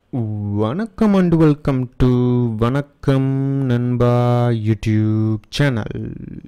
வணக்கம் and welcome to வணக்கம் நண்பா யூடியூப் சேனல்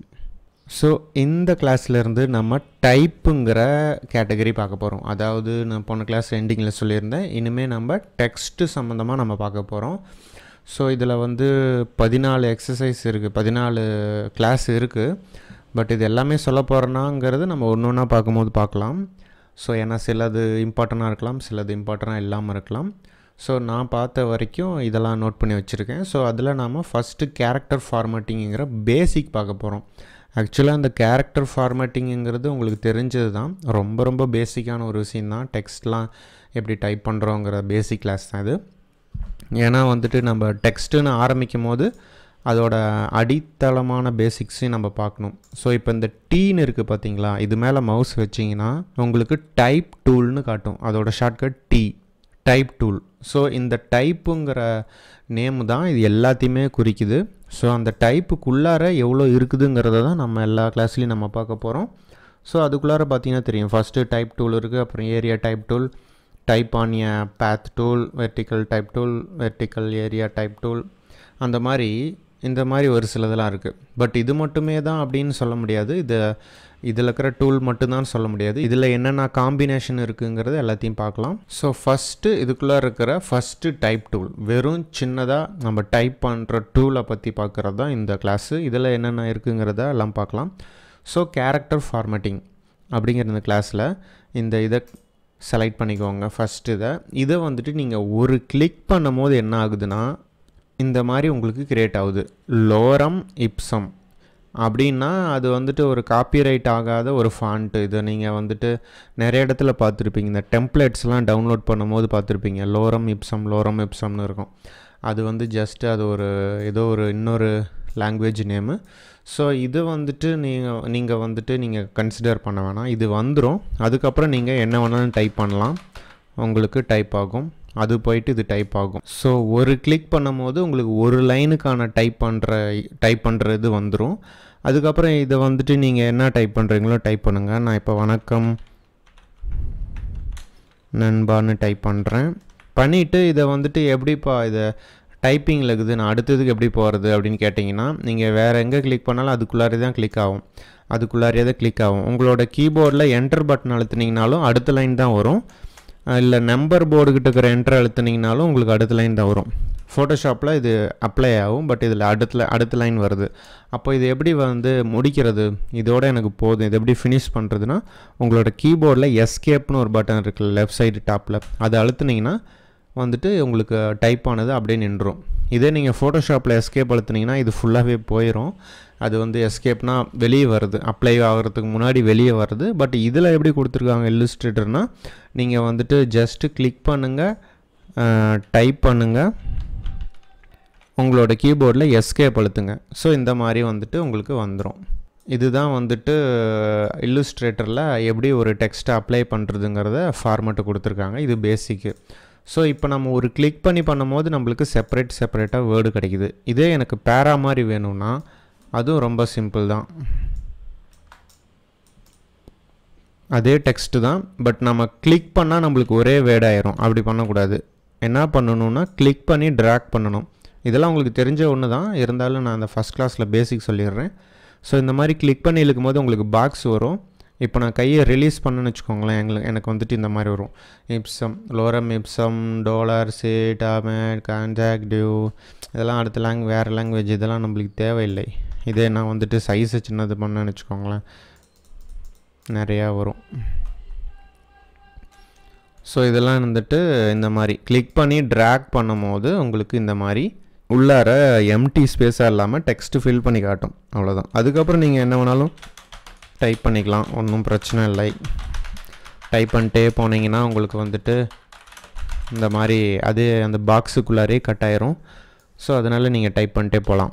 ஸோ இந்த கிளாஸ்லேருந்து நம்ம டைப்புங்கிற கேட்டகரி பார்க்க போகிறோம் அதாவது நான் போன கிளாஸ் எண்டிங்கில் சொல்லியிருந்தேன் இனிமேல் நம்ம டெக்ஸ்ட்டு சம்மந்தமாக நம்ம பார்க்க போகிறோம் ஸோ இதில் வந்து பதினாலு எக்ஸசைஸ் இருக்குது பதினாலு கிளாஸ் இருக்குது பட் இது எல்லாமே சொல்ல போகிறேனாங்கிறது நம்ம ஒன்று ஒன்றா பார்க்கும்போது பார்க்கலாம் ஸோ ஏன்னா சிலது இம்பார்ட்டண்ட்டாக இருக்கலாம் சிலது இம்பார்ட்டண்ட்டாக இல்லாமல் இருக்கலாம் ஸோ நான் பார்த்த வரைக்கும் இதெல்லாம் நோட் பண்ணி வச்சுருக்கேன் ஸோ அதில் நாம் ஃபஸ்ட்டு கேரக்டர் ஃபார்மேட்டிங்கிற பேசிக் பார்க்க போகிறோம் ஆக்சுவலாக அந்த கேரக்டர் ஃபார்மேட்டிங்கிறது உங்களுக்கு தெரிஞ்சது தான் ரொம்ப ரொம்ப பேசிக்கான ஒரு விஷயம் தான் டெக்ஸ்ட்லாம் எப்படி டைப் பண்ணுறோங்கிற பேசிக் கிளாஸ் தான் இது ஏன்னா வந்துட்டு நம்ம டெக்ஸ்ட்டுன்னு ஆரம்பிக்கும் போது அதோட அடித்தளமான பேசிக்ஸையும் நம்ம பார்க்கணும் ஸோ இப்போ இந்த டீன்னு இருக்குது பார்த்தீங்களா இது மேலே மவுஸ் வச்சிங்கன்னா உங்களுக்கு டைப் டூல்னு காட்டும் அதோட shortcut T type tool so இந்த டைப்புங்கிற நேம் தான் இது எல்லாத்தையுமே குறிக்குது ஸோ அந்த டைப்புக்குள்ளார எவ்வளோ இருக்குதுங்கிறத தான் நம்ம எல்லா கிளாஸ்லேயும் நம்ம பார்க்க போகிறோம் ஸோ அதுக்குள்ளார பார்த்தீங்கன்னா தெரியும் ஃபஸ்ட்டு டைப் டூல் இருக்குது அப்புறம் area type tool type on a path tool vertical type tool vertical area type tool அந்த மாதிரி இந்த மாதிரி ஒரு சிலதெல்லாம் இருக்குது பட் இது மட்டுமே தான் அப்படின்னு சொல்ல முடியாது இது இதில் இருக்கிற டூல் மட்டும்தான் சொல்ல முடியாது இதில் என்னென்ன காம்பினேஷன் இருக்குங்கிறது எல்லாத்தையும் பார்க்கலாம் ஸோ ஃபஸ்ட்டு இதுக்குள்ளே இருக்கிற ஃபஸ்ட்டு டைப் டூல் வெறும் சின்னதாக நம்ம டைப் பண்ணுற டூலை பற்றி பார்க்குறது தான் இந்த கிளாஸு இதில் என்னென்ன இருக்குங்கிறத எல்லாம் பார்க்கலாம் ஸோ கேரக்டர் ஃபார்மேட்டிங் அப்படிங்கிற இந்த கிளாஸில் இந்த இதை செலக்ட் பண்ணிக்கோங்க ஃபஸ்ட்டு இதை இதை வந்துட்டு நீங்கள் ஒரு கிளிக் பண்ணும் போது என்ன ஆகுதுன்னா இந்த மாதிரி உங்களுக்கு கிரியேட் ஆகுது லோரம் இப்சம் அப்படின்னா அது வந்துட்டு ஒரு காப்பிரைட் ஆகாத ஒரு ஃபாண்ட்டு இதை நீங்கள் வந்துட்டு நிறைய இடத்துல பார்த்துருப்பீங்க இந்த டெம்ப்ளேட்ஸ்லாம் டவுன்லோட் பண்ணும்போது பார்த்துருப்பீங்க லோரம் இப்சம் லோரம் இப்சம்னு இருக்கும் அது வந்து ஜஸ்ட் அது ஒரு ஏதோ ஒரு இன்னொரு லாங்குவேஜ் நேமு ஸோ இது வந்துட்டு நீங்கள் நீங்கள் வந்துட்டு நீங்கள் கன்சிடர் பண்ண வேணாம் இது வந்துடும் அதுக்கப்புறம் நீங்கள் என்ன வேணாலும் டைப் பண்ணலாம் உங்களுக்கு டைப் ஆகும் அது போயிட்டு இது டைப் ஆகும் ஸோ ஒரு கிளிக் பண்ணும் போது உங்களுக்கு ஒரு லைனுக்கான டைப் பண்ணுற டைப் பண்ணுறது வந்துடும் அதுக்கப்புறம் இதை வந்துட்டு நீங்கள் என்ன டைப் பண்ணுறீங்களோ டைப் பண்ணுங்கள் நான் இப்போ வணக்கம் நண்பான்னு டைப் பண்ணுறேன் பண்ணிவிட்டு இதை வந்துட்டு எப்படிப்பா இதை டைப்பிங்கில் இருக்குது நான் அடுத்ததுக்கு எப்படி போகிறது அப்படின்னு கேட்டிங்கன்னா நீங்கள் வேறு எங்கே கிளிக் பண்ணாலும் அதுக்குள்ளாரே தான் கிளிக் ஆகும் அதுக்குள்ளாரே தான் கிளிக் ஆகும் உங்களோட கீபோர்டில் என்டர் பட்டன் அழுத்துனீங்கனாலும் அடுத்த லைன் தான் வரும் இல்லை நம்பர் போர்டுக்கிட்ட இருக்கிற என்டர் அழுத்துனீங்கனாலும் உங்களுக்கு அடுத்த லைன் தான் வரும் ஃபோட்டோஷாப்பில் இது அப்ளை ஆகும் பட் இதில் அடுத்த அடுத்த லைன் வருது அப்போ இது எப்படி வந்து முடிக்கிறது இதோட எனக்கு போதும் இது எப்படி ஃபினிஷ் பண்ணுறதுன்னா உங்களோட கீபோர்டில் எஸ்கேப்னு ஒரு பட்டன் இருக்குல்ல லெஃப்ட் சைடு டாப்பில் அதை அழுத்துனீங்கன்னா வந்துட்டு உங்களுக்கு டைப் ஆனது அப்படியே நின்றும் இதே நீங்கள் ஃபோட்டோஷாப்பில் எஸ்கேப் அழுத்துனீங்கன்னா இது ஃபுல்லாகவே போயிடும் அது வந்து எஸ்கேப்னா வெளியே வருது அப்ளை ஆகிறதுக்கு முன்னாடி வெளியே வருது பட் இதில் எப்படி கொடுத்துருக்காங்க இல்லுஸ்ட்ரேட்டர்னால் நீங்கள் வந்துட்டு ஜஸ்ட்டு கிளிக் பண்ணுங்கள் டைப் பண்ணுங்கள் உங்களோட கீபோர்டில் எஸ்கேப் அழுத்துங்க ஸோ இந்த மாதிரி வந்துட்டு உங்களுக்கு வந்துடும் இதுதான் வந்துட்டு இல்லுஸ்ட்ரேட்டரில் எப்படி ஒரு டெக்ஸ்ட்டை அப்ளை பண்ணுறதுங்கிறத ஃபார்மெட்டு கொடுத்துருக்காங்க இது பேசிக்கு ஸோ இப்போ நம்ம ஒரு கிளிக் பண்ணி பண்ணும்போது நம்மளுக்கு செப்பரேட் செப்பரேட்டாக வேர்டு கிடைக்குது இதே எனக்கு பேரா மாதிரி வேணும்னா அதுவும் ரொம்ப சிம்பிள் தான் அதே டெக்ஸ்ட்டு தான் பட் நம்ம கிளிக் பண்ணால் நம்மளுக்கு ஒரே வேர்ட் ஆயிரும் அப்படி பண்ணக்கூடாது என்ன பண்ணணும்னா கிளிக் பண்ணி ட்ராக் பண்ணணும் இதெல்லாம் உங்களுக்கு தெரிஞ்ச ஒன்று தான் இருந்தாலும் நான் அந்த ஃபஸ்ட் கிளாஸில் பேசிக் சொல்லிடுறேன் ஸோ இந்த மாதிரி கிளிக் பண்ணி இழுக்கும் போது உங்களுக்கு பாக்ஸ் வரும் இப்போ நான் கையை ரிலீஸ் பண்ணேன்னு வச்சுக்கோங்களேன் எங்களுக்கு எனக்கு வந்துட்டு இந்த மாதிரி வரும் இப்சம் லோரம் இப்சம் டோலர் சேட் ஆமேட் கான்டாக்டிவ் இதெல்லாம் அடுத்த லாங் வேறு லாங்குவேஜ் இதெல்லாம் நம்மளுக்கு தேவையில்லை இதே நான் வந்துட்டு சைஸை சின்னது பண்ணேன்னு வச்சுக்கோங்களேன் நிறையா வரும் ஸோ இதெல்லாம் வந்துட்டு இந்த மாதிரி கிளிக் பண்ணி ட்ராக் பண்ணும் போது உங்களுக்கு இந்த மாதிரி உள்ளார எம்டி ஸ்பேஸாக இல்லாமல் டெக்ஸ்ட்டு ஃபில் பண்ணி காட்டும் அவ்வளோதான் அதுக்கப்புறம் நீங்கள் என்ன வேணாலும் டைப் பண்ணிக்கலாம் ஒன்றும் பிரச்சனை இல்லை டைப் பண்ணிட்டே போனீங்கன்னா உங்களுக்கு வந்துட்டு இந்த மாதிரி அது அந்த பாக்ஸுக்குள்ளாரே கட் ஆயிரும் ஸோ அதனால் நீங்கள் டைப் பண்ணிட்டே போகலாம்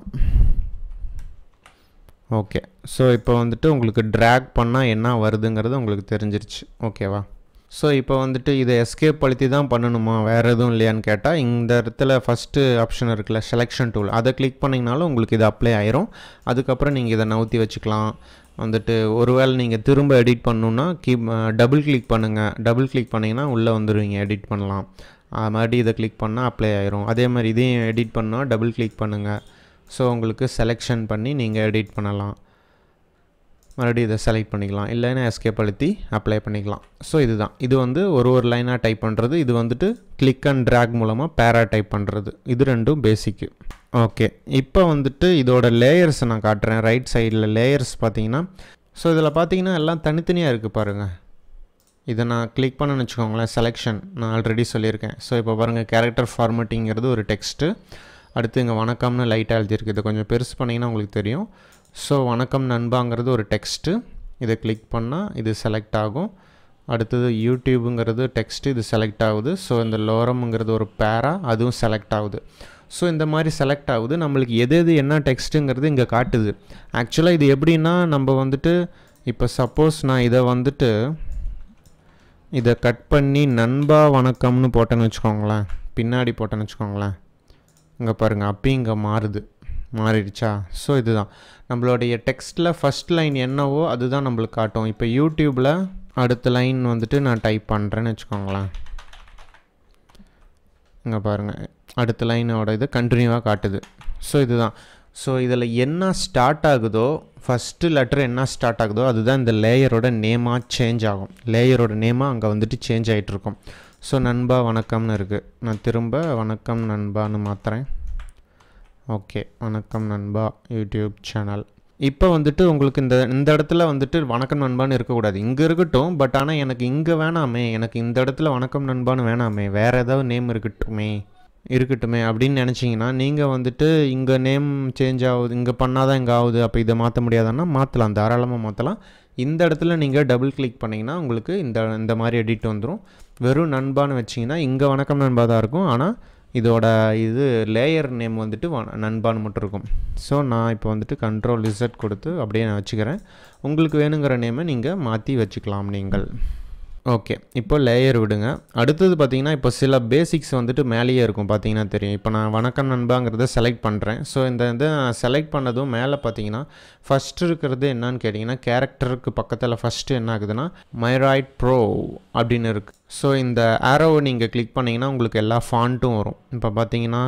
ஓகே ஸோ இப்போ வந்துட்டு உங்களுக்கு ட்ராக் பண்ணால் என்ன வருதுங்கிறது உங்களுக்கு தெரிஞ்சிருச்சு ஓகேவா ஸோ இப்போ வந்துட்டு இதை எஸ்கேப் அழுத்தி தான் பண்ணணுமா வேறு எதுவும் இல்லையான்னு கேட்டால் இந்த இடத்துல ஃபஸ்ட்டு ஆப்ஷன் இருக்குல்ல செலெக்ஷன் டூல் அதை கிளிக் பண்ணிங்கனாலும் உங்களுக்கு இது அப்ளை ஆயிரும் அதுக்கப்புறம் நீங்கள் இதை நவுத்தி வச்சுக்கலாம் வந்துட்டு ஒருவேளை நீங்கள் திரும்ப எடிட் பண்ணணுன்னா கீ டபுள் கிளிக் பண்ணுங்கள் டபுள் கிளிக் பண்ணிங்கன்னா உள்ளே வந்துடுவீங்க எடிட் பண்ணலாம் மறுபடியும் இதை கிளிக் பண்ணால் அப்ளை ஆயிரும் அதே மாதிரி இதையும் எடிட் பண்ணால் டபுள் கிளிக் பண்ணுங்கள் ஸோ உங்களுக்கு செலெக்ஷன் பண்ணி நீங்கள் எடிட் பண்ணலாம் மறுபடியும் இதை செலக்ட் பண்ணிக்கலாம் இல்லைன்னா எஸ்கேப் அழுத்தி அப்ளை பண்ணிக்கலாம் ஸோ இதுதான் இது வந்து ஒரு ஒரு லைனாக டைப் பண்ணுறது இது வந்துட்டு கிளிக் அண்ட் ட்ராக் மூலமாக பேரா டைப் பண்ணுறது இது ரெண்டும் பேசிக்கு ஓகே இப்போ வந்துட்டு இதோட லேயர்ஸை நான் காட்டுறேன் ரைட் சைடில் லேயர்ஸ் பார்த்தீங்கன்னா ஸோ இதில் பார்த்தீங்கன்னா எல்லாம் தனித்தனியாக இருக்குது பாருங்கள் இதை நான் கிளிக் பண்ணேன்னு வச்சுக்கோங்களேன் செலெக்ஷன் நான் ஆல்ரெடி சொல்லியிருக்கேன் ஸோ இப்போ பாருங்கள் கேரக்டர் ஃபார்மேட்டிங்கிறது ஒரு டெக்ஸ்ட்டு அடுத்து இங்கே வணக்கம்னு லைட்டாக எழுதியிருக்கு இதை கொஞ்சம் பெருசு பண்ணிங்கன்னா உங்களுக்கு தெரியும் ஸோ வணக்கம் நண்பாங்கிறது ஒரு டெக்ஸ்ட்டு இதை கிளிக் பண்ணால் இது செலக்ட் ஆகும் அடுத்தது யூடியூபுங்கிறது டெக்ஸ்ட்டு இது செலக்ட் ஆகுது ஸோ இந்த லோரம்ங்கிறது ஒரு பேரா அதுவும் செலக்ட் ஆகுது ஸோ இந்த மாதிரி செலக்ட் ஆகுது நம்மளுக்கு எது எது என்ன டெக்ஸ்ட்டுங்கிறது இங்கே காட்டுது ஆக்சுவலாக இது எப்படின்னா நம்ம வந்துட்டு இப்போ சப்போஸ் நான் இதை வந்துட்டு இதை கட் பண்ணி நண்பா வணக்கம்னு போட்டேன்னு வச்சுக்கோங்களேன் பின்னாடி போட்டேன்னு வச்சுக்கோங்களேன் இங்கே பாருங்கள் அப்பயும் இங்கே மாறுது மாறிடுச்சா ஸோ இதுதான் நம்மளுடைய டெக்ஸ்ட்டில் ஃபஸ்ட் லைன் என்னவோ அதுதான் நம்மளுக்கு காட்டும் இப்போ யூடியூப்பில் அடுத்த லைன் வந்துட்டு நான் டைப் பண்ணுறேன்னு வச்சுக்கோங்களேன் இங்கே பாருங்கள் அடுத்த லைனோட இது கண்டினியூவாக காட்டுது ஸோ இதுதான் ஸோ இதில் என்ன ஸ்டார்ட் ஆகுதோ ஃபஸ்ட்டு லெட்டர் என்ன ஸ்டார்ட் ஆகுதோ அதுதான் இந்த லேயரோட நேமாக சேஞ்ச் ஆகும் லேயரோட நேமாக அங்கே வந்துட்டு சேஞ்ச் ஆகிட்ருக்கும் ஸோ நண்பா வணக்கம்னு இருக்குது நான் திரும்ப வணக்கம் நண்பான்னு மாற்றுறேன் ஓகே வணக்கம் நண்பா யூடியூப் சேனல் இப்போ வந்துட்டு உங்களுக்கு இந்த இந்த இடத்துல வந்துட்டு வணக்கம் நண்பான்னு இருக்கக்கூடாது இங்கே இருக்கட்டும் பட் ஆனால் எனக்கு இங்கே வேணாமே எனக்கு இந்த இடத்துல வணக்கம் நண்பான்னு வேணாமே வேறு ஏதாவது நேம் இருக்கட்டுமே இருக்கட்டுமே அப்படின்னு நினச்சிங்கன்னா நீங்கள் வந்துட்டு இங்கே நேம் சேஞ்ச் ஆகுது இங்கே பண்ணால் தான் இங்கே ஆகுது அப்போ இதை மாற்ற முடியாதுன்னா மாற்றலாம் தாராளமாக மாற்றலாம் இந்த இடத்துல நீங்கள் டபுள் கிளிக் பண்ணிங்கன்னா உங்களுக்கு இந்த இந்த மாதிரி எடிட் வந்துடும் வெறும் நண்பான்னு வச்சிங்கன்னா இங்கே வணக்கம் நண்பா தான் இருக்கும் ஆனால் இதோட இது லேயர் நேம் வந்துட்டு நண்பான்னு மட்டும் இருக்கும் ஸோ நான் இப்போ வந்துட்டு கண்ட்ரோல் ரிசட் கொடுத்து அப்படியே நான் வச்சுக்கிறேன் உங்களுக்கு வேணுங்கிற நேமை நீங்கள் மாற்றி வச்சுக்கலாம் நீங்கள் ஓகே இப்போ லேயர் விடுங்க அடுத்தது பார்த்தீங்கன்னா இப்போ சில பேசிக்ஸ் வந்துட்டு மேலேயே இருக்கும் பார்த்தீங்கன்னா தெரியும் இப்போ நான் வணக்கம் நண்பாங்கிறத செலக்ட் பண்ணுறேன் ஸோ இந்த இதை நான் செலக்ட் பண்ணதும் மேலே பார்த்தீங்கன்னா ஃபஸ்ட்டு இருக்கிறது என்னன்னு கேட்டிங்கன்னா கேரக்டருக்கு பக்கத்தில் ஃபஸ்ட்டு என்ன ஆகுதுன்னா மைராய்ட் ப்ரோ அப்படின்னு இருக்குது ஸோ இந்த ஆரோவை நீங்கள் கிளிக் பண்ணிங்கன்னா உங்களுக்கு எல்லா ஃபாண்ட்டும் வரும் இப்போ பார்த்தீங்கன்னா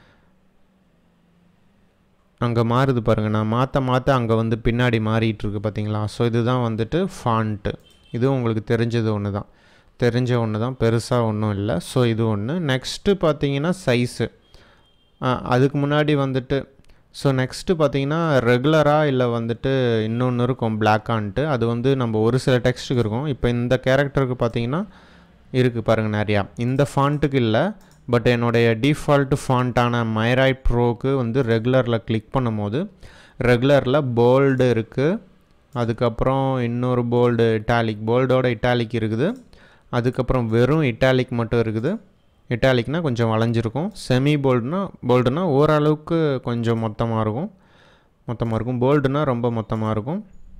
அங்கே மாறுது பாருங்கள் நான் மாற்ற மாற்ற அங்கே வந்து பின்னாடி மாறிட்டு இருக்கு பார்த்தீங்களா ஸோ இதுதான் வந்துட்டு ஃபாண்ட்டு இதுவும் உங்களுக்கு தெரிஞ்சது ஒன்று தான் தெரிஞ்ச ஒன்று தான் பெருசாக ஒன்றும் இல்லை ஸோ இது ஒன்று நெக்ஸ்ட்டு பார்த்தீங்கன்னா சைஸு அதுக்கு முன்னாடி வந்துட்டு ஸோ நெக்ஸ்ட்டு பார்த்தீங்கன்னா ரெகுலராக இல்லை வந்துட்டு இன்னொன்று இருக்கும் பிளாக்கான்ட்டு அது வந்து நம்ம ஒரு சில டெக்ஸ்ட்டுக்கு இருக்கும் இப்போ இந்த கேரக்டருக்கு பார்த்தீங்கன்னா இருக்குது பாருங்கள் நிறையா இந்த ஃபாண்ட்டுக்கு இல்லை பட் என்னுடைய டிஃபால்ட்டு ஃபாண்ட்டான மைராய்ட் ப்ரோக்கு வந்து ரெகுலரில் கிளிக் பண்ணும்போது ரெகுலரில் போல்டு இருக்குது அதுக்கப்புறம் இன்னொரு போல்டு இட்டாலிக் போல்டோட இட்டாலிக் இருக்குது அதுக்கப்புறம் வெறும் இட்டாலிக் மட்டும் இருக்குது இட்டாலிக்னால் கொஞ்சம் வளைஞ்சிருக்கும் செமி போல்டுனா போல்டுனா ஓரளவுக்கு கொஞ்சம் மொத்தமாக இருக்கும் மொத்தமாக இருக்கும் போல்டுனா ரொம்ப மொத்தமாக இருக்கும்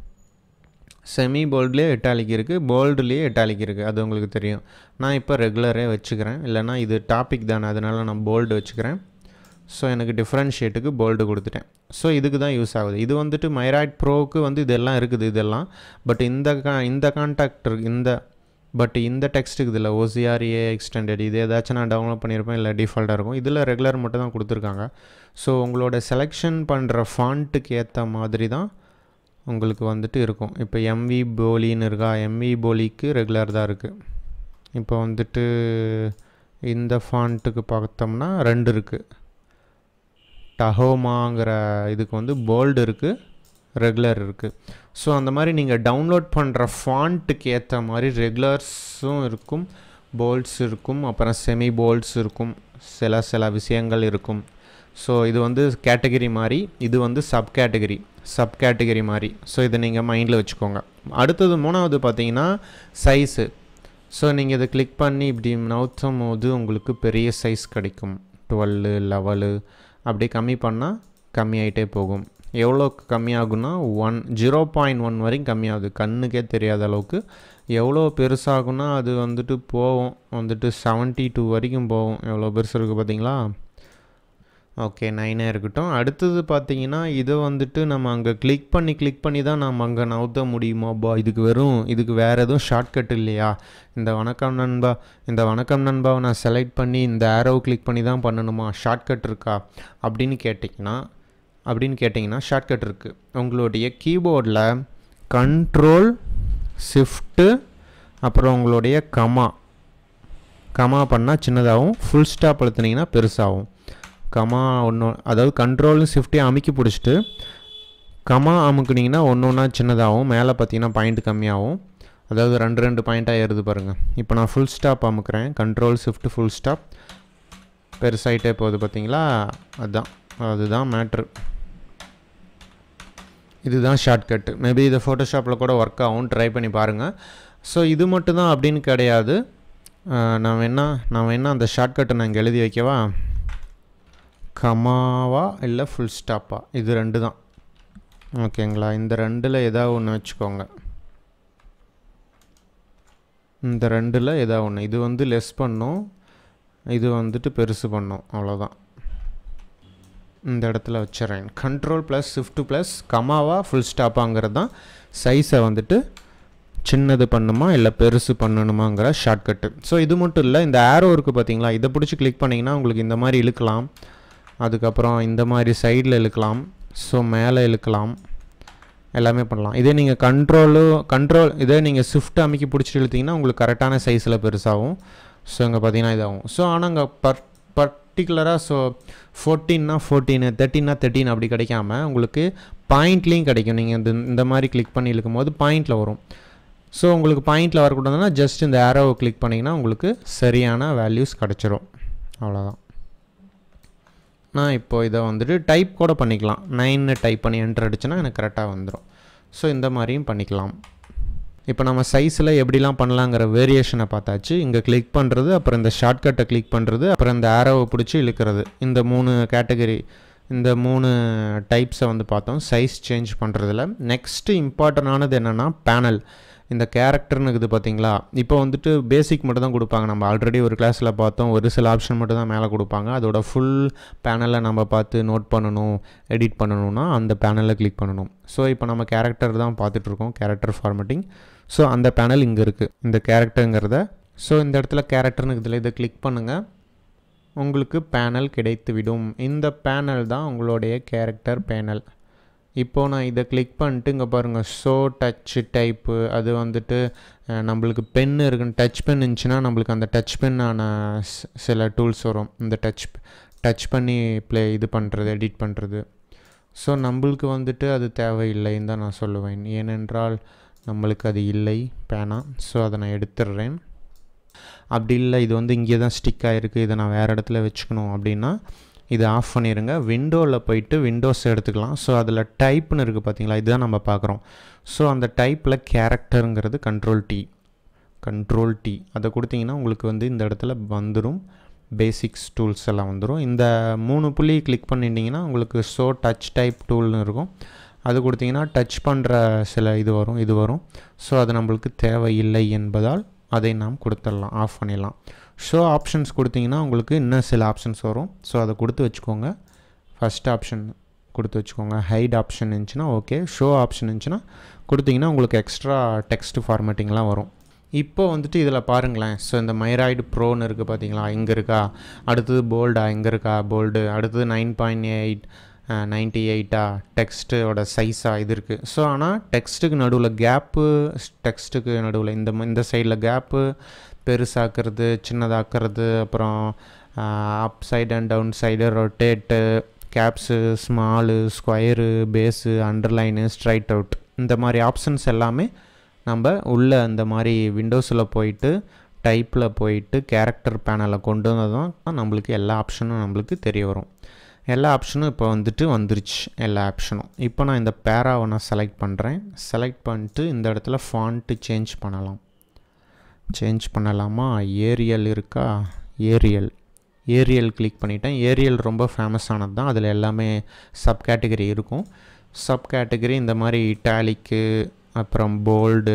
செமி போல்ட்லேயே இட்டாலிக் இருக்குது போல்டுலேயே இட்டாலிக் இருக்குது அது உங்களுக்கு தெரியும் நான் இப்போ ரெகுலரே வச்சுக்கிறேன் இல்லைனா இது டாபிக் தானே அதனால் நான் போல்டு வச்சுக்கிறேன் ஸோ எனக்கு டிஃப்ரென்ஷியேட்டுக்கு போல்டு கொடுத்துட்டேன் ஸோ இதுக்கு தான் யூஸ் ஆகுது இது வந்துட்டு மைராய்ட் ப்ரோவுக்கு வந்து இதெல்லாம் இருக்குது இதெல்லாம் பட் இந்த கா இந்த கான்டாக்ட் இருக்கு இந்த பட் இந்த டெக்ஸ்ட்டுக்கு இதில் ஓசிஆர்ஏ எக்ஸ்டெண்டட் இது ஏதாச்சும் நான் டவுன்லோட் பண்ணியிருப்பேன் இல்லை டிஃபால்ட்டாக இருக்கும் இதில் ரெகுலர் மட்டும் தான் கொடுத்துருக்காங்க ஸோ உங்களோட செலெக்ஷன் பண்ணுற ஃபாண்ட்டுக்கு ஏற்ற மாதிரி தான் உங்களுக்கு வந்துட்டு இருக்கும் இப்போ எம்வி போலின்னு இருக்கா எம்வி போலிக்கு ரெகுலர் தான் இருக்குது இப்போ வந்துட்டு இந்த ஃபாண்ட்டுக்கு பார்த்தோம்னா ரெண்டு இருக்குது டஹோமாங்கிற இதுக்கு வந்து போல்டு இருக்குது ரெகுலர் இருக்குது ஸோ அந்த மாதிரி நீங்கள் டவுன்லோட் பண்ணுற ஃபாண்ட்டுக்கு ஏற்ற மாதிரி ரெகுலர்ஸும் இருக்கும் போல்ட்ஸ் இருக்கும் அப்புறம் செமி போல்ட்ஸ் இருக்கும் சில சில விஷயங்கள் இருக்கும் ஸோ இது வந்து கேட்டகரி மாதிரி இது வந்து சப் கேட்டகரி சப் கேட்டகரி மாதிரி ஸோ இதை நீங்கள் மைண்டில் வச்சுக்கோங்க அடுத்தது மூணாவது பார்த்தீங்கன்னா சைஸு ஸோ நீங்கள் இதை கிளிக் பண்ணி இப்படி நவுத்தும் போது உங்களுக்கு பெரிய சைஸ் கிடைக்கும் டுவெல்லு லெவலு அப்படி கம்மி பண்ணால் கம்மியாயிட்டே போகும் எவ்வளோக்கு கம்மியாகும்னா ஒன் ஜீரோ பாயிண்ட் ஒன் வரைக்கும் கம்மியாகுது கண்ணுக்கே தெரியாத அளவுக்கு எவ்வளோ பெருசாகும்னா அது வந்துட்டு போகும் வந்துட்டு செவன்ட்டி டூ வரைக்கும் போகும் எவ்வளோ பெருசு இருக்குது பார்த்தீங்களா ஓகே நைனே இருக்கட்டும் அடுத்தது பார்த்தீங்கன்னா இதை வந்துட்டு நம்ம அங்கே கிளிக் பண்ணி கிளிக் பண்ணி தான் நம்ம அங்கே நவுத்த முடியுமாப்பா இதுக்கு வெறும் இதுக்கு வேறு எதுவும் ஷார்ட்கட் இல்லையா இந்த வணக்கம் நண்பா இந்த வணக்கம் நண்பாவை நான் செலக்ட் பண்ணி இந்த ஆரோவை கிளிக் பண்ணி தான் பண்ணணுமா ஷார்ட்கட் இருக்கா அப்படின்னு கேட்டிங்கன்னா அப்படின்னு கேட்டிங்கன்னா ஷார்ட்கட் இருக்குது உங்களுடைய கீபோர்டில் கண்ட்ரோல் ஷிஃப்ட்டு அப்புறம் உங்களுடைய கமா கமா பண்ணால் சின்னதாகவும் ஃபுல் ஸ்டாப் அழுத்துனீங்கன்னா பெருசாகும் கமா ஒன்று அதாவது கண்ட்ரோலும் ஷிஃப்ட்டையும் அமுக்கி பிடிச்சிட்டு கமா அமுக்குனிங்கன்னா ஒன்று ஒன்றா சின்னதாகவும் மேலே பார்த்தீங்கன்னா பாயிண்ட் கம்மியாகும் அதாவது ரெண்டு ரெண்டு பாயிண்ட்டாக ஏறுது பாருங்கள் இப்போ நான் ஃபுல் ஸ்டாப் அமுக்கிறேன் கண்ட்ரோல் ஷிஃப்ட் ஃபுல் ஸ்டாப் பெருசாகிட்டே போகுது பார்த்தீங்களா அதுதான் அதுதான் மேட்ரு இதுதான் ஷார்ட்கட்டு மேபி இது ஃபோட்டோஷாப்பில் கூட ஒர்க் ஆகும் ட்ரை பண்ணி பாருங்கள் ஸோ இது மட்டும் தான் அப்படின்னு கிடையாது நான் வேணா நான் வேணா அந்த ஷார்ட்கட்டை நான் இங்கே எழுதி வைக்கவா கமாவா இல்லை ஃபுல் ஸ்டாப்பா இது ரெண்டு தான் ஓகேங்களா இந்த ரெண்டில் ஏதாவது ஒன்று வச்சுக்கோங்க இந்த ரெண்டில் ஏதாவது ஒன்று இது வந்து லெஸ் பண்ணும் இது வந்துட்டு பெருசு பண்ணும் அவ்வளோதான் இந்த இடத்துல வச்சிடறேன் கண்ட்ரோல் ப்ளஸ் ஷிஃப்ட் ப்ளஸ் கமாவா ஃபுல் ஸ்டாப்பாங்கிறது தான் சைஸை வந்துட்டு சின்னது பண்ணுமா இல்லை பெருசு பண்ணணுமாங்கிற ஷார்ட்கட்டு ஸோ இது மட்டும் இல்லை இந்த ஆரோ இருக்குது பார்த்தீங்களா இதை பிடிச்சி கிளிக் பண்ணிங்கன்னா உங்களுக்கு இந்த மாதிரி இழுக்கலாம் அதுக்கப்புறம் இந்த மாதிரி சைடில் இழுக்கலாம் ஸோ மேலே இழுக்கலாம் எல்லாமே பண்ணலாம் இதே நீங்கள் கண்ட்ரோலு கண்ட்ரோல் இதே நீங்கள் ஷிஃப்ட் அமைக்கி பிடிச்சிட்டு இழுத்தீங்கன்னா உங்களுக்கு கரெக்டான சைஸில் பெருசாகும் ஸோ இங்கே பார்த்தீங்கன்னா இதாகும் ஸோ ஆனால் இங்கே பர் பர்டிகுலராக ஸோ ஃபோர்டீன்னா ஃபோர்டீனு தேர்ட்டின்னா தேர்ட்டின் அப்படி கிடைக்காம உங்களுக்கு பாயிண்ட்லேயும் கிடைக்கும் நீங்கள் இந்த இந்த மாதிரி கிளிக் பண்ணி இழுக்கும் போது பாயிண்டில் வரும் ஸோ உங்களுக்கு பாயிண்டில் வரக்கூடாதுன்னா ஜஸ்ட் இந்த ஆரோவை கிளிக் பண்ணிங்கன்னா உங்களுக்கு சரியான வேல்யூஸ் கிடச்சிரும் அவ்வளோதான் நான் இப்போ இதை வந்துட்டு டைப் கூட பண்ணிக்கலாம் நைன்னு டைப் பண்ணி என்டர் அடிச்சுன்னா எனக்கு கரெக்டாக வந்துடும் ஸோ இந்த மாதிரியும் பண்ணிக்கலாம் இப்போ நம்ம சைஸில் எப்படிலாம் பண்ணலாங்கிற வேரியேஷனை பார்த்தாச்சு இங்கே கிளிக் பண்ணுறது அப்புறம் இந்த ஷார்ட்கட்டை கிளிக் பண்ணுறது அப்புறம் இந்த ஆரோவை பிடிச்சி இழுக்கிறது இந்த மூணு கேட்டகரி இந்த மூணு டைப்ஸை வந்து பார்த்தோம் சைஸ் சேஞ்ச் பண்ணுறதுல நெக்ஸ்ட்டு இம்பார்ட்டண்டானது என்னென்னா பேனல் இந்த கேரக்டர்னு இருக்குது பார்த்தீங்களா இப்போ வந்துட்டு பேசிக் மட்டும் தான் கொடுப்பாங்க நம்ம ஆல்ரெடி ஒரு கிளாஸில் பார்த்தோம் ஒரு சில ஆப்ஷன் மட்டும் தான் மேலே கொடுப்பாங்க அதோட ஃபுல் பேனலை நம்ம பார்த்து நோட் பண்ணணும் எடிட் பண்ணணும்னா அந்த பேனலில் கிளிக் பண்ணணும் ஸோ இப்போ நம்ம கேரக்டர் தான் பார்த்துட்ருக்கோம் கேரக்டர் ஃபார்மேட்டிங் ஸோ அந்த பேனல் இங்கே இருக்குது இந்த கேரக்டருங்கிறத ஸோ இந்த இடத்துல கேரக்டர்னு இதில் இதை கிளிக் பண்ணுங்கள் உங்களுக்கு பேனல் கிடைத்துவிடும் இந்த பேனல் தான் உங்களுடைய கேரக்டர் பேனல் இப்போது நான் இதை கிளிக் பண்ணிட்டு இங்கே பாருங்கள் ஷோ டச்சு டைப்பு அது வந்துட்டு நம்மளுக்கு பென் இருக்குன்னு டச் பென் இருந்துச்சுன்னா நம்மளுக்கு அந்த டச் பென்னான சில டூல்ஸ் வரும் இந்த டச் டச் பண்ணி ப்ளே இது பண்ணுறது எடிட் பண்ணுறது ஸோ நம்மளுக்கு வந்துட்டு அது தேவையில்லைன்னு தான் நான் சொல்லுவேன் ஏனென்றால் நம்மளுக்கு அது இல்லை பேனா ஸோ அதை நான் எடுத்துடுறேன் அப்படி இல்லை இது வந்து இங்கே தான் ஸ்டிக் ஆகிருக்கு இதை நான் வேறு இடத்துல வச்சுக்கணும் அப்படின்னா இதை ஆஃப் பண்ணிடுங்க விண்டோவில் போயிட்டு விண்டோஸ் எடுத்துக்கலாம் ஸோ அதில் டைப்னு இருக்குது பார்த்தீங்களா இதுதான் நம்ம பார்க்குறோம் ஸோ அந்த டைப்பில் கேரக்டருங்கிறது கண்ட்ரோல் டி கண்ட்ரோல் டி அதை கொடுத்தீங்கன்னா உங்களுக்கு வந்து இந்த இடத்துல வந்துடும் பேசிக்ஸ் டூல்ஸ் எல்லாம் வந்துடும் இந்த மூணு புள்ளி கிளிக் பண்ணிட்டீங்கன்னா உங்களுக்கு ஷோ டச் டைப் டூல்னு இருக்கும் அது கொடுத்தீங்கன்னா டச் பண்ணுற சில இது வரும் இது வரும் ஸோ அது நம்மளுக்கு தேவையில்லை என்பதால் அதை நாம் கொடுத்துடலாம் ஆஃப் பண்ணிடலாம் ஷோ ஆப்ஷன்ஸ் கொடுத்தீங்கன்னா உங்களுக்கு இன்னும் சில ஆப்ஷன்ஸ் வரும் ஸோ அதை கொடுத்து வச்சுக்கோங்க ஃபஸ்ட் ஆப்ஷன் கொடுத்து வச்சுக்கோங்க ஹைட் ஆப்ஷன் இருந்துச்சுன்னா ஓகே ஷோ ஆப்ஷன் இருந்துச்சுன்னா கொடுத்தீங்கன்னா உங்களுக்கு எக்ஸ்ட்ரா டெக்ஸ்ட் ஃபார்மேட்டிங்லாம் வரும் இப்போ வந்துட்டு இதில் பாருங்களேன் ஸோ இந்த மைராய்டு ப்ரோன்னு இருக்குது பார்த்தீங்களா இங்கே இருக்கா அடுத்தது போல்டா இங்கே இருக்கா போல்டு அடுத்தது நைன் பாயிண்ட் எயிட் நைன்ட்டி எயிட்டா டெக்ஸ்ட்டோட சைஸாக இது இருக்குது ஸோ ஆனால் டெக்ஸ்ட்டுக்கு நடுவில் கேப்பு டெக்ஸ்ட்டுக்கு நடுவில் இந்த இந்த சைடில் கேப்பு பெருசாக்குறது சின்னதாக்குறது அப்புறம் up side and down side rotate caps small square base underline strike out இந்த மாதிரி ஆப்ஷன்ஸ் எல்லாமே நம்ம உள்ளே அந்த மாதிரி விண்டோஸில் போயிட்டு டைப்பில் போயிட்டு கேரக்டர் பேனலை கொண்டு வந்தால் தான் நம்மளுக்கு எல்லா ஆப்ஷனும் நம்மளுக்கு தெரிய வரும் எல்லா ஆப்ஷனும் இப்போ வந்துட்டு வந்துருச்சு எல்லா ஆப்ஷனும் இப்போ நான் இந்த பேராவை நான் செலக்ட் பண்ணுறேன் செலக்ட் பண்ணிட்டு இந்த இடத்துல ஃபாண்ட்டு சேஞ்ச் பண்ணலாம் சேஞ்ச் பண்ணலாமா ஏரியல் இருக்கா ஏரியல் ஏரியல் கிளிக் பண்ணிட்டேன் ஏரியல் ரொம்ப ஃபேமஸானது தான் அதில் எல்லாமே சப் கேட்டகரி இருக்கும் சப் கேட்டகரி இந்த மாதிரி இட்டாலிக்கு அப்புறம் போல்டு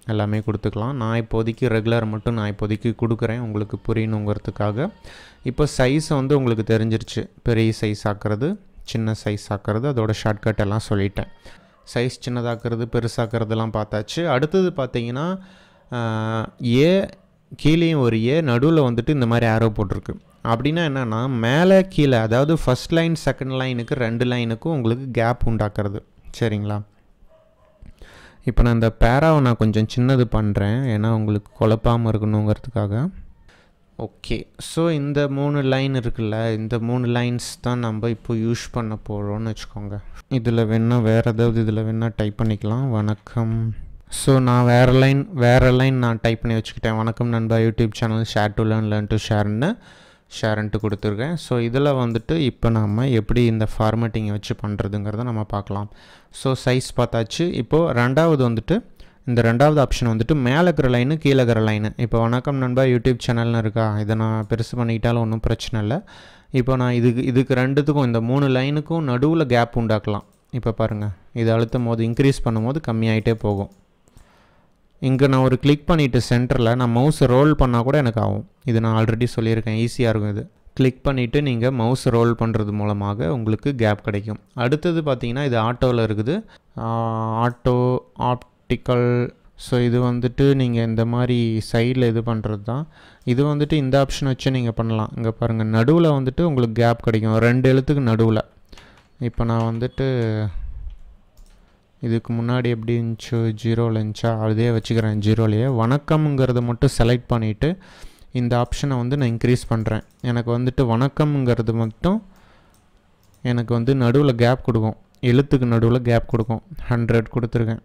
எல்லாமே கொடுத்துக்கலாம் நான் இப்போதைக்கு ரெகுலர் மட்டும் நான் இப்போதைக்கு கொடுக்குறேன் உங்களுக்கு புரியணுங்கிறதுக்காக இப்போ சைஸ் வந்து உங்களுக்கு தெரிஞ்சிருச்சு பெரிய சைஸ் ஆக்கிறது சின்ன சைஸ் ஆக்கிறது அதோட ஷார்ட்கட் எல்லாம் சொல்லிட்டேன் சைஸ் சின்னதாக்குறது பெருசாக்குறதெல்லாம் பார்த்தாச்சு அடுத்தது பார்த்தீங்கன்னா ஏ கீழேயும் ஒரு ஏ நடுவில் வந்துட்டு இந்த மாதிரி ஆரோ போட்டிருக்கு அப்படின்னா என்னென்னா மேலே கீழே அதாவது ஃபஸ்ட் லைன் செகண்ட் லைனுக்கு ரெண்டு லைனுக்கும் உங்களுக்கு கேப் உண்டாக்குறது சரிங்களா இப்போ நான் இந்த பேராவை நான் கொஞ்சம் சின்னது பண்ணுறேன் ஏன்னா உங்களுக்கு குழப்பாமல் இருக்கணுங்கிறதுக்காக ஓகே ஸோ இந்த மூணு லைன் இருக்குல்ல இந்த மூணு லைன்ஸ் தான் நம்ம இப்போ யூஸ் பண்ண போகிறோம்னு வச்சுக்கோங்க இதில் வேணால் வேறு ஏதாவது இதில் வேணால் டைப் பண்ணிக்கலாம் வணக்கம் ஸோ நான் வேறு லைன் வேறு லைன் நான் டைப் பண்ணி வச்சுக்கிட்டேன் வணக்கம் நண்பா YouTube channel share to learn learn to ஷேர்னு ஷேர்ன்ட்டு கொடுத்துருக்கேன் ஸோ இதில் வந்துட்டு இப்போ நம்ம எப்படி இந்த ஃபார்மேட்டிங்கை வச்சு பண்ணுறதுங்கிறத நம்ம பார்க்கலாம் ஸோ சைஸ் பார்த்தாச்சு இப்போது ரெண்டாவது வந்துட்டு இந்த ரெண்டாவது ஆப்ஷன் வந்துட்டு மேலே இருக்கிற லைனு கீழே இருக்கிற லைனு இப்போ வணக்கம் நண்பா யூடியூப் சேனல்னு இருக்கா இதை நான் பெருசு பண்ணிக்கிட்டாலும் ஒன்றும் பிரச்சனை இல்லை இப்போ நான் இதுக்கு இதுக்கு ரெண்டுத்துக்கும் இந்த மூணு லைனுக்கும் நடுவில் கேப் உண்டாக்கலாம் இப்போ பாருங்கள் இதை அழுத்தும் போது இன்க்ரீஸ் பண்ணும்போது கம்மியாயிட்டே போகும் இங்கே நான் ஒரு கிளிக் பண்ணிவிட்டு சென்டரில் நான் மவுஸை ரோல் பண்ணால் கூட எனக்கு ஆகும் இது நான் ஆல்ரெடி சொல்லியிருக்கேன் ஈஸியாக இருக்கும் இது கிளிக் பண்ணிவிட்டு நீங்கள் மவுஸ் ரோல் பண்ணுறது மூலமாக உங்களுக்கு கேப் கிடைக்கும் அடுத்தது பார்த்தீங்கன்னா இது ஆட்டோவில் இருக்குது ஆட்டோ ஆப்டிக்கல் ஸோ இது வந்துட்டு நீங்கள் இந்த மாதிரி சைடில் இது பண்ணுறது தான் இது வந்துட்டு இந்த ஆப்ஷன் வச்சு நீங்கள் பண்ணலாம் இங்கே பாருங்கள் நடுவில் வந்துட்டு உங்களுக்கு கேப் கிடைக்கும் ரெண்டு எழுத்துக்கு நடுவில் இப்போ நான் வந்துட்டு இதுக்கு முன்னாடி எப்படி இருந்துச்சு ஜீரோவில் இருந்துச்சா அதே வச்சுக்கிறேன் ஜீரோலையே வணக்கம்ங்கிறத மட்டும் செலக்ட் பண்ணிவிட்டு இந்த ஆப்ஷனை வந்து நான் இன்க்ரீஸ் பண்ணுறேன் எனக்கு வந்துட்டு வணக்கம்ங்கிறது மட்டும் எனக்கு வந்து நடுவில் கேப் கொடுக்கும் எழுத்துக்கு நடுவில் கேப் கொடுக்கும் ஹண்ட்ரட் கொடுத்துருக்கேன்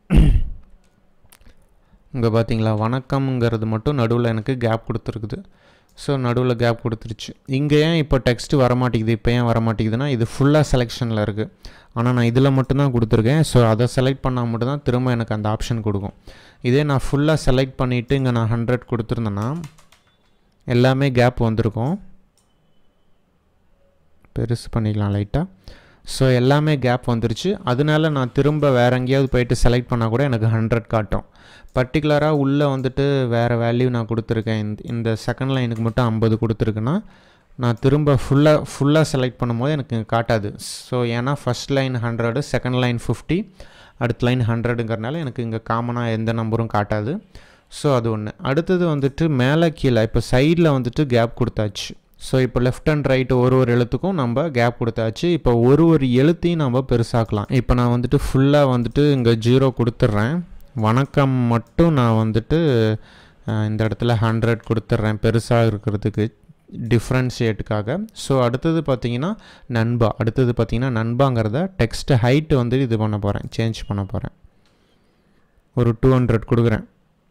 இங்கே பார்த்தீங்களா வணக்கம்ங்கிறது மட்டும் நடுவில் எனக்கு கேப் கொடுத்துருக்குது ஸோ நடுவில் கேப் கொடுத்துருச்சு இங்கே ஏன் இப்போ டெக்ஸ்ட்டு வரமாட்டேங்குது இப்போ ஏன் வரமாட்டேங்குதுன்னா இது ஃபுல்லாக செலெக்ஷனில் இருக்குது ஆனால் நான் இதில் மட்டும்தான் கொடுத்துருக்கேன் ஸோ அதை செலக்ட் பண்ணால் மட்டும்தான் திரும்ப எனக்கு அந்த ஆப்ஷன் கொடுக்கும் இதே நான் ஃபுல்லாக செலக்ட் பண்ணிவிட்டு இங்கே நான் ஹண்ட்ரட் கொடுத்துருந்தேன்னா எல்லாமே கேப் வந்திருக்கும் பெருசு பண்ணிக்கலாம் லைட்டாக ஸோ எல்லாமே கேப் வந்துருச்சு அதனால நான் திரும்ப வேறு எங்கேயாவது போயிட்டு செலக்ட் பண்ணால் கூட எனக்கு ஹண்ட்ரட் காட்டும் பர்டிகுலராக உள்ளே வந்துட்டு வேறு வேல்யூ நான் கொடுத்துருக்கேன் இந்த இந்த செகண்ட் லைனுக்கு மட்டும் ஐம்பது கொடுத்துருக்குன்னா நான் திரும்ப ஃபுல்லாக ஃபுல்லாக செலக்ட் பண்ணும்போது எனக்கு காட்டாது ஸோ ஏன்னா first line hundred second line fifty அடுத்த லைன் ஹண்ட்ரடுங்கிறனால எனக்கு இங்கே காமனாக எந்த நம்பரும் காட்டாது ஸோ அது ஒன்று அடுத்தது வந்துட்டு மேலே கீழே இப்போ சைடில் வந்துட்டு கேப் கொடுத்தாச்சு ஸோ இப்போ லெஃப்ட் அண்ட் ரைட் ஒரு ஒரு எழுத்துக்கும் நம்ம கேப் கொடுத்தாச்சு இப்போ ஒரு ஒரு எழுத்தையும் நம்ம பெருசாக்கலாம் இப்போ நான் வந்துட்டு ஃபுல்லாக வந்துட்டு இங்கே ஜீரோ கொடுத்துட்றேன் வணக்கம் மட்டும் நான் வந்துட்டு இந்த இடத்துல ஹண்ட்ரட் கொடுத்துட்றேன் பெருசாக இருக்கிறதுக்கு டிஃப்ரென்ஷியேட்டுக்காக ஸோ அடுத்தது பார்த்தீங்கன்னா நண்பா அடுத்தது பார்த்தீங்கன்னா நண்பாங்கிறத டெக்ஸ்ட் ஹைட்டு வந்து இது பண்ண போகிறேன் சேஞ்ச் பண்ண போகிறேன் ஒரு டூ ஹண்ட்ரட் கொடுக்குறேன்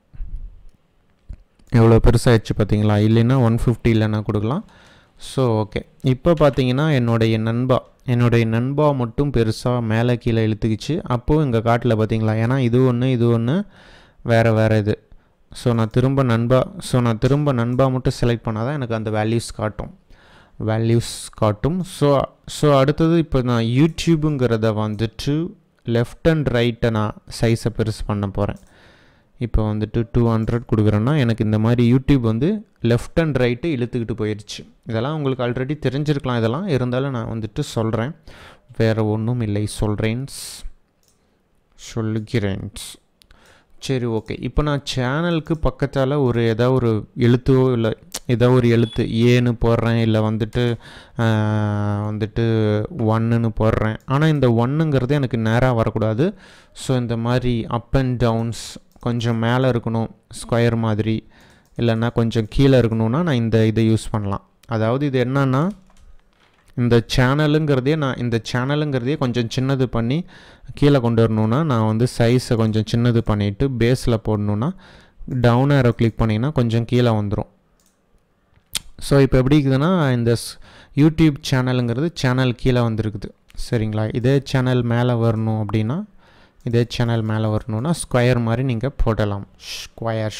எவ்வளோ பெருசாகிடுச்சு பார்த்தீங்களா இல்லைன்னா ஒன் ஃபிஃப்டி இல்லைன்னா கொடுக்கலாம் ஸோ ஓகே இப்போ பார்த்தீங்கன்னா என்னுடைய நண்பா என்னுடைய நண்பா மட்டும் பெருசாக மேலே கீழே இழுத்துக்கிச்சு அப்போது இங்கே காட்டில் பார்த்தீங்களா ஏன்னா இது ஒன்று இது ஒன்று வேறு வேறு இது ஸோ நான் திரும்ப நண்பா ஸோ நான் திரும்ப நண்பா மட்டும் செலக்ட் பண்ணால் தான் எனக்கு அந்த வேல்யூஸ் காட்டும் வேல்யூஸ் காட்டும் ஸோ ஸோ அடுத்தது இப்போ நான் யூடியூபுங்கிறத வந்துட்டு லெஃப்ட் அண்ட் ரைட்டை நான் சைஸை பெருசு பண்ண போகிறேன் இப்போ வந்துட்டு டூ ஹண்ட்ரட் கொடுக்குறேன்னா எனக்கு இந்த மாதிரி யூடியூப் வந்து லெஃப்ட் அண்ட் ரைட்டு இழுத்துக்கிட்டு போயிடுச்சு இதெல்லாம் உங்களுக்கு ஆல்ரெடி தெரிஞ்சிருக்கலாம் இதெல்லாம் இருந்தாலும் நான் வந்துட்டு சொல்கிறேன் வேறு ஒன்றும் இல்லை சொல்கிறேன்ஸ் சொல்லுகிறேன்ஸ் சரி ஓகே இப்போ நான் சேனலுக்கு பக்கத்தால் ஒரு ஏதாவது ஒரு எழுத்தோ இல்லை ஏதோ ஒரு எழுத்து ஏன்னு போடுறேன் இல்லை வந்துட்டு வந்துட்டு ஒன்னுன்னு போடுறேன் ஆனால் இந்த ஒன்னுங்கிறது எனக்கு நேராக வரக்கூடாது ஸோ இந்த மாதிரி அப் அண்ட் டவுன்ஸ் கொஞ்சம் மேலே இருக்கணும் ஸ்கொயர் மாதிரி இல்லைன்னா கொஞ்சம் கீழே இருக்கணும்னா நான் இந்த இதை யூஸ் பண்ணலாம் அதாவது இது என்னன்னா இந்த சேனலுங்கிறதே நான் இந்த சேனலுங்கிறதே கொஞ்சம் சின்னது பண்ணி கீழே கொண்டு வரணுன்னா நான் வந்து சைஸை கொஞ்சம் சின்னது பண்ணிவிட்டு பேஸில் போடணுன்னா டவுன் ஏரோ கிளிக் பண்ணிங்கன்னா கொஞ்சம் கீழே வந்துடும் ஸோ இப்போ எப்படி இருக்குதுன்னா இந்த யூடியூப் சேனலுங்கிறது சேனல் கீழே வந்திருக்குது சரிங்களா இதே சேனல் மேலே வரணும் அப்படின்னா இதே சேனல் மேலே வரணுன்னா ஸ்கொயர் மாதிரி நீங்கள் போடலாம் ஸ்கொயர்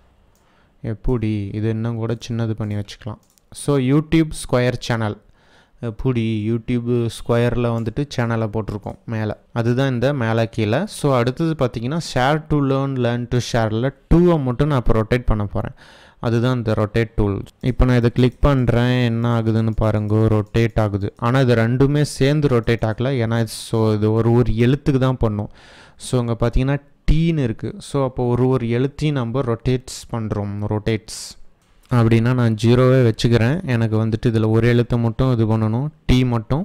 எப்படி இது இன்னும் கூட சின்னது பண்ணி வச்சுக்கலாம் ஸோ யூடியூப் ஸ்கொயர் சேனல் எப்படி யூடியூப் ஸ்கொயரில் வந்துட்டு சேனலை போட்டிருக்கோம் மேலே அதுதான் இந்த மேலே கீழே ஸோ அடுத்தது பார்த்தீங்கன்னா share to learn learn to ஷேரில் டூவை மட்டும் நான் இப்போ ரொட்டேட் பண்ண போகிறேன் அதுதான் இந்த ரொட்டேட் டூல் இப்போ நான் இதை கிளிக் பண்ணுறேன் என்ன ஆகுதுன்னு பாருங்க ரொட்டேட் ஆகுது ஆனால் இது ரெண்டுமே சேர்ந்து ரொட்டேட் ஆகலை ஏன்னா ஸோ இது ஒரு ஒரு எழுத்துக்கு தான் பண்ணும் ஸோ இங்கே பார்த்தீங்கன்னா டீன்னு இருக்குது ஸோ அப்போ ஒரு ஒரு எழுத்தையும் நம்ம ரொட்டேட்ஸ் பண்ணுறோம் ரொட்டேட்ஸ் அப்படின்னா நான் ஜீரோவே வச்சுக்கிறேன் எனக்கு வந்துட்டு இதில் ஒரு எழுத்தை மட்டும் இது பண்ணணும் டீ மட்டும்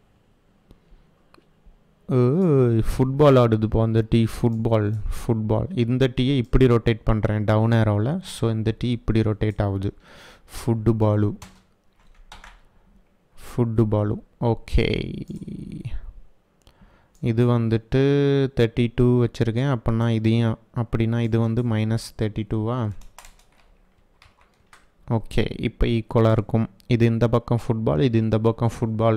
ஃபுட்பால் ஆடுது இப்போ அந்த டீ ஃபுட்பால் ஃபுட்பால் இந்த டீயை இப்படி ரொட்டேட் பண்ணுறேன் டவுன் ஏரோவில் ஸோ இந்த டீ இப்படி ரொட்டேட் ஆகுது football football okay இது வந்துட்டு தேர்ட்டி டூ வச்சுருக்கேன் அப்படின்னா இதையும் அப்படின்னா இது வந்து மைனஸ் தேர்ட்டி டூவா ஓகே இப்போ ஈக்குவலாக இருக்கும் இது இந்த பக்கம் ஃபுட்பால் இது இந்த பக்கம் ஃபுட்பால்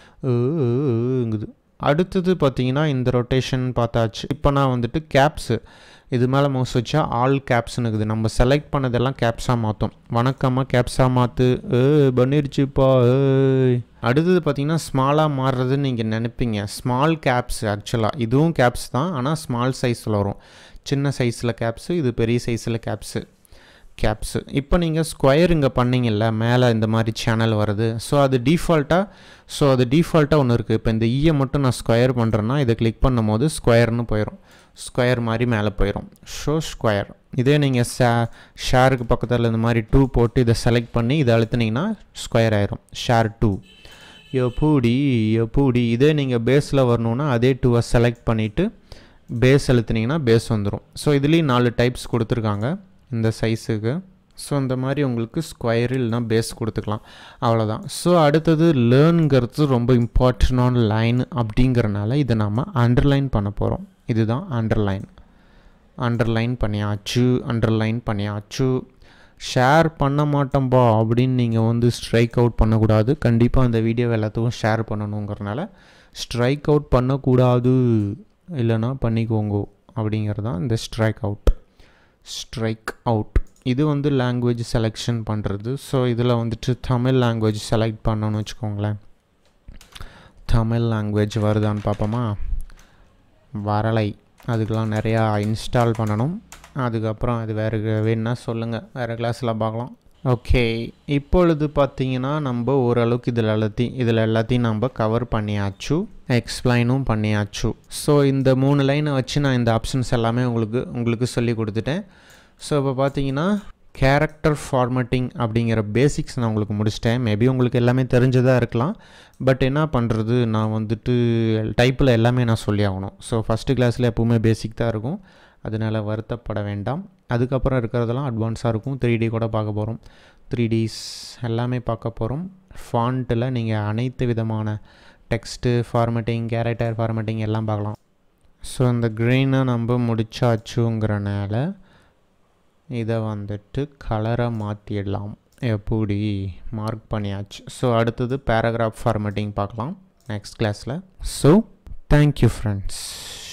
இங்குது அடுத்தது பார்த்தீங்கன்னா இந்த ரொட்டேஷன் பார்த்தாச்சு இப்போ நான் வந்துட்டு கேப்ஸு இது மேலே மவுஸ் வச்சா ஆல் கேப்ஸ்னு இருக்குது நம்ம செலக்ட் பண்ணதெல்லாம் கேப்ஸாக மாற்றும் வணக்கம்மா கேப்ஸாக மாற்று ஏ பண்ணிருச்சுப்பா ஏய் அடுத்தது பார்த்தீங்கன்னா ஸ்மாலாக மாறுறதுன்னு நீங்கள் நினைப்பீங்க ஸ்மால் கேப்ஸ் ஆக்சுவலாக இதுவும் கேப்ஸ் தான் ஆனால் ஸ்மால் சைஸில் வரும் சின்ன சைஸில் கேப்ஸு இது பெரிய சைஸில் கேப்ஸு கேப்ஸு இப்போ நீங்கள் ஸ்கொயர் இங்கே பண்ணிங்கல்ல மேலே இந்த மாதிரி சேனல் வருது ஸோ அது டிஃபால்ட்டாக ஸோ அது டிஃபால்ட்டாக ஒன்று இருக்குது இப்போ இந்த ஈயை மட்டும் நான் ஸ்கொயர் பண்ணுறேன்னா இதை கிளிக் பண்ணும் போது ஸ்கொயர்னு போயிடும் ஸ்கொயர் மாதிரி மேலே போயிடும் ஷோ ஸ்கொயர் இதே நீங்கள் ஷே ஷேருக்கு பக்கத்தில் இந்த மாதிரி டூ போட்டு இதை செலக்ட் பண்ணி இதை அழுத்துனீங்கன்னா ஸ்கொயர் ஆயிரும் ஷேர் டூ எப்பூடி எப்பூடி இதே நீங்கள் பேஸில் வரணுன்னா அதே டூவை செலக்ட் பண்ணிவிட்டு பேஸ் அழுத்துனீங்கன்னா பேஸ் வந்துடும் ஸோ இதுலேயும் நாலு டைப்ஸ் கொடுத்துருக்காங்க இந்த சைஸுக்கு ஸோ இந்த மாதிரி உங்களுக்கு ஸ்கொயர் இல்லைனா பேஸ் கொடுத்துக்கலாம் அவ்வளோதான் ஸோ அடுத்தது லேர்னுங்கிறது ரொம்ப இம்பார்ட்டண்டான லைன் அப்படிங்கிறனால இதை நாம் அண்டர்லைன் பண்ண போகிறோம் இதுதான் அண்டர்லைன் அண்டர்லைன் பண்ணியாச்சு அண்டர்லைன் பண்ணியாச்சு ஷேர் பண்ண மாட்டோம்பா அப்படின்னு நீங்கள் வந்து ஸ்ட்ரைக் அவுட் பண்ணக்கூடாது கண்டிப்பாக அந்த வீடியோ எல்லாத்துக்கும் ஷேர் பண்ணணுங்கிறனால ஸ்ட்ரைக் அவுட் பண்ணக்கூடாது இல்லைனா பண்ணிக்கோங்க அப்படிங்கிறது தான் இந்த ஸ்ட்ரைக் அவுட் ஸ்ட்ரைக் அவுட் இது வந்து லாங்குவேஜ் செலெக்ஷன் பண்ணுறது ஸோ இதில் வந்துட்டு தமிழ் லாங்குவேஜ் செலக்ட் பண்ணணும்னு வச்சுக்கோங்களேன் தமிழ் லாங்குவேஜ் வருதான்னு பார்ப்போமா வரலை அதுக்கெலாம் நிறையா இன்ஸ்டால் பண்ணணும் அதுக்கப்புறம் அது வேறு வேணுன்னா சொல்லுங்கள் வேறு கிளாஸில் பார்க்கலாம் ஓகே இப்பொழுது பார்த்தீங்கன்னா நம்ம ஓரளவுக்கு இதில் எல்லாத்தையும் இதில் எல்லாத்தையும் நம்ம கவர் பண்ணியாச்சு எக்ஸ்பிளைனும் பண்ணியாச்சு ஸோ இந்த மூணு லைனை வச்சு நான் இந்த ஆப்ஷன்ஸ் எல்லாமே உங்களுக்கு உங்களுக்கு சொல்லி கொடுத்துட்டேன் ஸோ இப்போ பார்த்தீங்கன்னா கேரக்டர் ஃபார்மேட்டிங் அப்படிங்கிற பேசிக்ஸ் நான் உங்களுக்கு முடிச்சிட்டேன் மேபி உங்களுக்கு எல்லாமே தெரிஞ்சதாக இருக்கலாம் பட் என்ன பண்ணுறது நான் வந்துட்டு டைப்பில் எல்லாமே நான் சொல்லி ஆகணும் ஸோ ஃபஸ்ட்டு கிளாஸில் எப்போவுமே பேசிக் தான் இருக்கும் அதனால் வருத்தப்பட வேண்டாம் அதுக்கப்புறம் இருக்கிறதெல்லாம் அட்வான்ஸாக இருக்கும் த்ரீ டி கூட பார்க்க போகிறோம் த்ரீ டிஸ் எல்லாமே பார்க்க போகிறோம் ஃபாண்ட்டில் நீங்கள் அனைத்து விதமான டெக்ஸ்ட்டு ஃபார்மேட்டிங் கேரக்டர் ஃபார்மேட்டிங் எல்லாம் பார்க்கலாம் ஸோ அந்த க்ரீனை நம்ம முடிச்சாச்சுங்கிறனால இதை வந்துட்டு கலரை மாற்றிடலாம் எப்படி மார்க் பண்ணியாச்சு ஸோ அடுத்தது பேராகிராஃப் ஃபார்மேட்டிங் பார்க்கலாம் நெக்ஸ்ட் கிளாஸில் ஸோ தேங்க்யூ ஃப்ரெண்ட்ஸ்